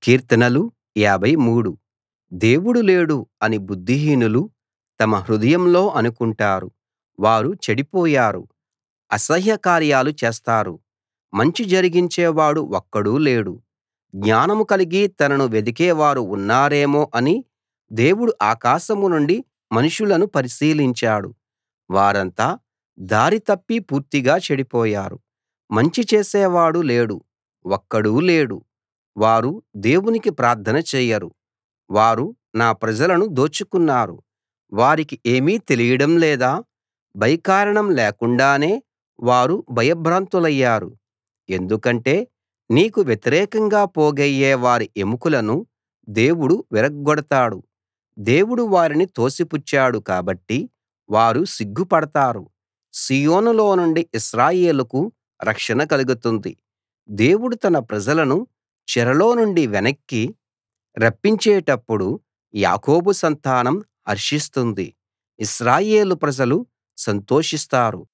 కీర్తనలు 53 దేవుడు లేడు అని బుద్ధిహీనులు తమ హృదయంలో అనుకుంటారు వారు చెడిపోయారు అసహ్యకార్యాలు చేస్తారు మంచి జరిగించేవాడు ఒక్కడూ లేడు జ్ఞానం కలిగి తనను వెదికేవారు ఉన్నారేమో అని దేవుడు ఆకాశం నుండి మనుషులను పరిశీలించాడు వారంతా దారి తప్పి పూర్తిగా చెడిపోయారు మంచి చేసేవాడు లేడు ఒక్కడూ లేడు వారు దేవునికి ప్రార్థన చేయరు వారు నా ప్రజలను దోచుకున్నారు వారికి ఏమీ తెలియడం లేదా భయకారణం లేకుండానే వారు భయభ్రాంతులయ్యారు ఎందుకంటే నీకు వ్యతిరేకంగా పోగయ్యే వారి ఎముకలను దేవుడు విరగ్గొడతాడు దేవుడు వారిని తోసిపుచ్చాడు కాబట్టి వారు సిగ్గుపడతారు సీయోనులో నుండి ఇశ్రాయేలుకు రక్షణ కలుగుతుంది దేవుడు తన ప్రజలను చెరలో నుండి వెనక్కి రప్పించేటప్పుడు యాకోబు సంతానం హర్షిస్తుంది ఇశ్రాయేలు ప్రజలు సంతోషిస్తారు